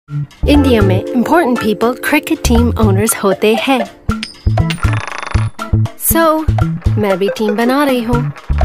India में important people cricket team owners होते हैं so मैं भी टीम बना रही हूँ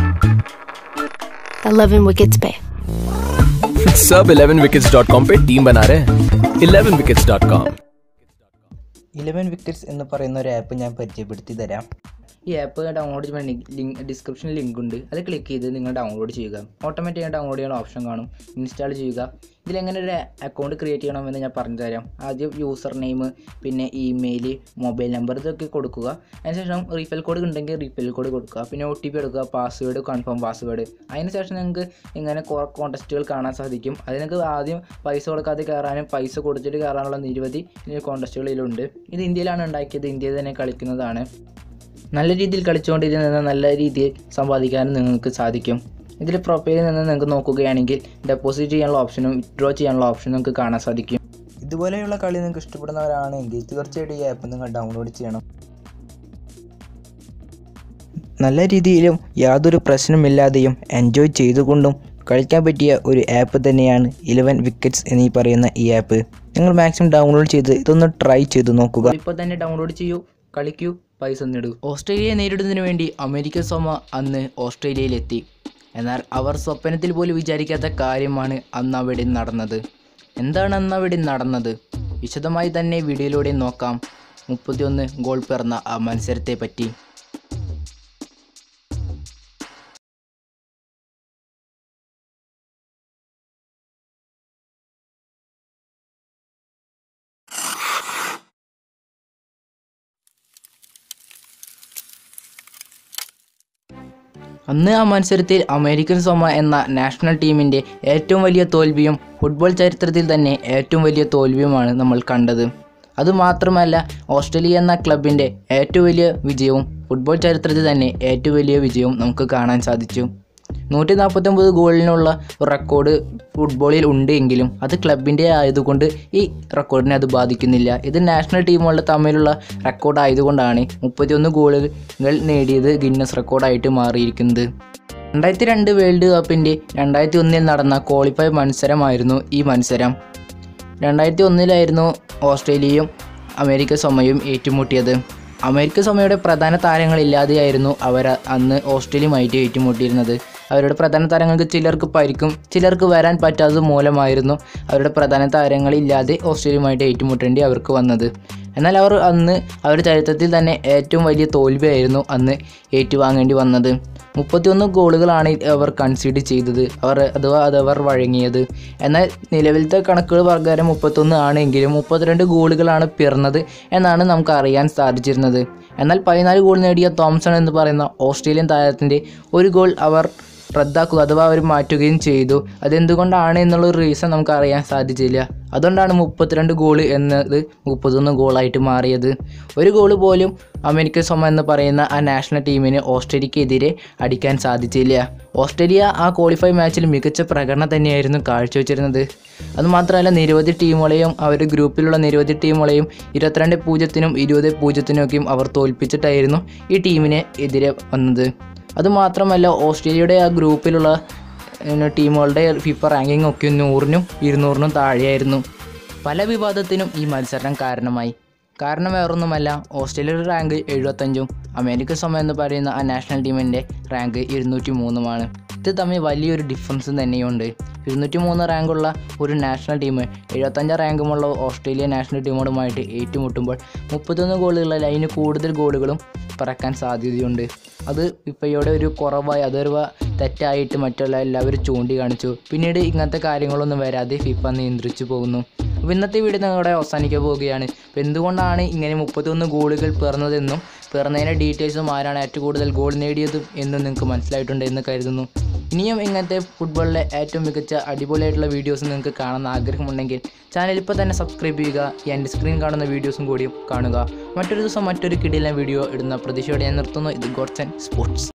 11 wickets पे सब 11wickets.com पे टीम बना रहे हैं 11wickets.com ഇലവൻ വിക്കറ്റ്സ് എന്ന് പറയുന്ന ഒരു ആപ്പ് ഞാൻ പരിചയപ്പെടുത്തി തരാം ഈ ആപ്പ് ഡൗൺലോഡ് ചെയ്യാൻ ലിങ്ക് ഡിസ്ക്രിപ്ഷനിൽ ലിങ്ക് ഉണ്ട് അത് ക്ലിക്ക് ചെയ്ത് നിങ്ങൾ ഡൗൺലോഡ് ചെയ്യുക ഓട്ടോമാറ്റിക്കായി ഡൗൺലോഡ് ചെയ്യാൻ ഓപ്ഷൻ കാണും ഇൻസ്റ്റാൾ ചെയ്യുക ഇതിലെങ്ങനെ ഒരു അക്കൗണ്ട് ക്രിയേറ്റ് ചെയ്യണമെന്ന് ഞാൻ പറഞ്ഞു തരാം ആദ്യം യൂസർ നെയിം പിന്നെ ഇമെയിൽ മൊബൈൽ നമ്പർ ഇതൊക്കെ കൊടുക്കുക അതിനുശേഷം റീഫിൽ കോഡ് ഉണ്ടെങ്കിൽ റീഫിൽ കോഡ് കൊടുക്കുക പിന്നെ ഒ ടി പി എടുക്കുക പാസ്വേഡ് കൺഫേം പാസ്വേഡ് അതിനുശേഷം നിങ്ങൾക്ക് ഇങ്ങനെ കോൺടെസ്റ്റുകൾ കാണാൻ സാധിക്കും അത് നിങ്ങൾക്ക് ആദ്യം പൈസ കൊടുക്കാതെ കയറാനും പൈസ കൊടുത്തിട്ട് കയറാനുള്ള നിരവധി കോൺടെസ്റ്റുകൾ ഇതിലുണ്ട് ഇത് ഇന്ത്യയിലാണ് ഉണ്ടാക്കിയത് ഇന്ത്യയിൽ തന്നെ കളിക്കുന്നതാണ് നല്ല രീതിയിൽ കളിച്ചുകൊണ്ട് ഇതിൽ നിന്ന് നല്ല രീതിയിൽ സമ്പാദിക്കാനും നിങ്ങൾക്ക് സാധിക്കും ഇതിൽ പ്രൊഫൈലിൽ നിന്ന് നിങ്ങൾക്ക് നോക്കുകയാണെങ്കിൽ ഡെപ്പോസിറ്റ് ചെയ്യാനുള്ള ഓപ്ഷനും വിത്ഡ്രോ ചെയ്യാനുള്ള ഓപ്ഷനും നിങ്ങൾക്ക് കാണാൻ സാധിക്കും ഇതുപോലെയുള്ള കളി നിങ്ങൾക്ക് ഇഷ്ടപ്പെടുന്നവരാണെങ്കിൽ തീർച്ചയായിട്ടും ഈ ആപ്പ് നിങ്ങൾ ഡൗൺലോഡ് ചെയ്യണം നല്ല രീതിയിലും യാതൊരു പ്രശ്നമില്ലാതെയും എൻജോയ് ചെയ്തുകൊണ്ടും കളിക്കാൻ പറ്റിയ ഒരു ആപ്പ് തന്നെയാണ് ഇലവൻ വിക്കറ്റ്സ് എന്നീ പറയുന്ന ഈ ആപ്പ് നിങ്ങൾ മാക്സിമം ഡൗൺലോഡ് ചെയ്ത് ഇതൊന്ന് ട്രൈ ചെയ്ത് നോക്കുക ഇപ്പോൾ തന്നെ ഡൗൺലോഡ് ചെയ്യൂ കളിക്കൂ പൈസ നേടൂ ഓസ്ട്രേലിയയെ നേരിടുന്നതിന് വേണ്ടി അമേരിക്കൻ സോമ അന്ന് ഓസ്ട്രേലിയയിലെത്തി എന്നാൽ അവർ സ്വപ്നത്തിൽ പോലും വിചാരിക്കാത്ത കാര്യമാണ് അന്ന് അവിടെ നടന്നത് എന്താണ് അന്ന് അവിടെ നടന്നത് വിശദമായി തന്നെ വീഡിയോയിലൂടെ നോക്കാം മുപ്പത്തിയൊന്ന് ഗോൾ പിറന്ന ആ മത്സരത്തെ പറ്റി അന്ന് ആ മത്സരത്തിൽ അമേരിക്കൻ സോമ എന്ന നാഷണൽ ടീമിൻ്റെ ഏറ്റവും വലിയ തോൽവിയും ഫുട്ബോൾ ചരിത്രത്തിൽ തന്നെ ഏറ്റവും വലിയ തോൽവിയുമാണ് നമ്മൾ കണ്ടത് അതുമാത്രമല്ല ഓസ്ട്രേലിയ എന്ന ക്ലബിൻ്റെ ഏറ്റവും വലിയ വിജയവും ഫുട്ബോൾ ചരിത്രത്തിൽ തന്നെ ഏറ്റവും വലിയ വിജയവും നമുക്ക് കാണാൻ സാധിച്ചു നൂറ്റി നാൽപ്പത്തൊമ്പത് ഗോളിനുള്ള റെക്കോർഡ് ഫുട്ബോളിൽ ഉണ്ട് എങ്കിലും അത് ക്ലബിൻ്റെ ആയതുകൊണ്ട് ഈ റെക്കോർഡിനെ അത് ബാധിക്കുന്നില്ല ഇത് നാഷണൽ ടീമുകളുടെ തമ്മിലുള്ള റെക്കോർഡ് ആയതുകൊണ്ടാണ് മുപ്പത്തിയൊന്ന് ഗോളുകൾ നേടിയത് ഗിന്നസ് റെക്കോർഡായിട്ട് മാറിയിരിക്കുന്നത് രണ്ടായിരത്തി രണ്ട് വേൾഡ് കപ്പിൻ്റെ രണ്ടായിരത്തി ഒന്നിൽ നടന്ന ക്വാളിഫൈ മത്സരമായിരുന്നു ഈ മത്സരം രണ്ടായിരത്തി ഒന്നിലായിരുന്നു ഓസ്ട്രേലിയയും അമേരിക്ക സമയവും ഏറ്റുമുട്ടിയത് അമേരിക്ക സമയയുടെ പ്രധാന താരങ്ങളില്ലാതെയായിരുന്നു അവർ അന്ന് ഓസ്ട്രേലിയയുമായിട്ട് ഏറ്റുമുട്ടിയിരുന്നത് അവരുടെ പ്രധാന താരങ്ങൾക്ക് ചിലർക്ക് പരിക്കും ചിലർക്ക് വരാൻ പറ്റാത്തത് മൂലമായിരുന്നു അവരുടെ പ്രധാന താരങ്ങളില്ലാതെ ഓസ്ട്രേലിയയുമായിട്ട് ഏറ്റുമുട്ടേണ്ടി അവർക്ക് വന്നത് എന്നാൽ അവർ അന്ന് അവരുടെ ചരിത്രത്തിൽ തന്നെ ഏറ്റവും വലിയ തോൽവിയായിരുന്നു അന്ന് ഏറ്റുവാങ്ങേണ്ടി വന്നത് മുപ്പത്തിയൊന്ന് ഗോളുകളാണ് അവർ കൺസീഡ് ചെയ്തത് അവർ അഥവാ അതവർ വഴങ്ങിയത് എന്നാൽ നിലവിലത്തെ കണക്കുകൾ പ്രകാരം മുപ്പത്തൊന്ന് ആണെങ്കിലും മുപ്പത്തിരണ്ട് ഗോളുകളാണ് പിറന്നത് എന്നാണ് നമുക്ക് അറിയാൻ സാധിച്ചിരുന്നത് എന്നാൽ പതിനാല് ഗോൾ നേടിയ തോംസൺ എന്ന് പറയുന്ന ഓസ്ട്രേലിയൻ താരത്തിൻ്റെ ഒരു ഗോൾ അവർ റദ്ദാക്കുക അഥവാ അവർ മാറ്റുകയും ചെയ്തു അതെന്തുകൊണ്ടാണ് എന്നുള്ളൊരു റീസൺ നമുക്ക് അറിയാൻ സാധിച്ചില്ല അതുകൊണ്ടാണ് മുപ്പത്തിരണ്ട് ഗോൾ എന്നത് മുപ്പത്തൊന്ന് ഗോളായിട്ട് മാറിയത് ഒരു ഗോൾ പോലും അമേരിക്കൻ സോമ എന്ന് പറയുന്ന ആ നാഷണൽ ടീമിന് ഓസ്ട്രേലിയക്കെതിരെ അടിക്കാൻ സാധിച്ചില്ല ഓസ്ട്രേലിയ ആ ക്വാളിഫൈ മാച്ചിൽ മികച്ച പ്രകടനം തന്നെയായിരുന്നു കാഴ്ചവെച്ചിരുന്നത് അതുമാത്രമല്ല നിരവധി ടീമുകളെയും അവരുടെ ഗ്രൂപ്പിലുള്ള നിരവധി ടീമുകളെയും ഇരുപത്തിരണ്ട് പൂജ്യത്തിനും ഇരുപത് പൂജ്യത്തിനൊക്കെയും അവർ തോൽപ്പിച്ചിട്ടായിരുന്നു ഈ ടീമിനെ എതിരെ വന്നത് അതുമാത്രമല്ല ഓസ്ട്രേലിയയുടെ ആ ഗ്രൂപ്പിലുള്ള പിന്നെ ടീമുകളുടെ ഫിഫ റാങ്കിങ് ഒക്കെ നൂറിനും ഇരുന്നൂറിനും താഴെയായിരുന്നു പല വിവാദത്തിനും ഈ മത്സരം കാരണമായി കാരണം വേറൊന്നുമല്ല ഓസ്ട്രേലിയയുടെ റാങ്ക് എഴുപത്തഞ്ചും അമേരിക്ക സമയം എന്ന് പറയുന്ന ആ നാഷണൽ ടീമിൻ്റെ റാങ്ക് ഇരുന്നൂറ്റി മൂന്നുമാണ് ഇത് തമ്മിൽ വലിയൊരു ഡിഫറൻസ് തന്നെയുണ്ട് ഇരുന്നൂറ്റി മൂന്ന് റാങ്കുള്ള ഒരു നാഷണൽ ടീം എഴുപത്തഞ്ചാം റാങ്കുമുള്ള ഓസ്ട്രേലിയ നാഷണൽ ടീമോടുമായിട്ട് ഏറ്റുമുട്ടുമ്പോൾ മുപ്പത്തൊന്ന് ഗോളുകളുള്ള ലൈന് കൂടുതൽ ഗോളുകളും പറക്കാൻ സാധ്യതയുണ്ട് അത് ഫിഫയുടെ ഒരു കുറവായി അതൊരു തെറ്റായിട്ട് മറ്റുള്ള എല്ലാവരും ചൂണ്ടിക്കാണിച്ചു പിന്നീട് ഇങ്ങനത്തെ കാര്യങ്ങളൊന്നും വരാതെ ഫിഫ നിയന്ത്രിച്ചു പോകുന്നു അപ്പോൾ ഇന്നത്തെ വീഡിയോ നിങ്ങളുടെ അവസാനിക്കാൻ പോവുകയാണ് അപ്പോൾ എന്തുകൊണ്ടാണ് ഇങ്ങനെ മുപ്പത്തൊന്ന് ഗോളുകൾ പിറന്നതെന്നും പിറന്നതിൻ്റെ ഡീറ്റെയിൽസും ആരാണ് ഏറ്റവും കൂടുതൽ ഗോൾ നേടിയതും എന്നും നിങ്ങൾക്ക് മനസ്സിലായിട്ടുണ്ട് എന്ന് കരുതുന്നു ഇനിയും ഇങ്ങനത്തെ ഫുട്ബോളിലെ ഏറ്റവും മികച്ച അടിപൊളിയായിട്ടുള്ള വീഡിയോസ് നിങ്ങൾക്ക് കാണാൻ ആഗ്രഹമുണ്ടെങ്കിൽ ചാനൽ ഇപ്പോൾ തന്നെ സബ്സ്ക്രൈബ് ചെയ്യുക ഈ എൻ്റെ സ്ക്രീൻ കാണുന്ന വീഡിയോസും കൂടിയും കാണുക മറ്റൊരു ദിവസം മറ്റൊരു കിടിലൻ വീഡിയോ ഇടുന്ന പ്രതീക്ഷയോടെ ഞാൻ നിർത്തുന്നു ഇത് ഗോഡ്സ് ആൻഡ് സ്പോർട്സ്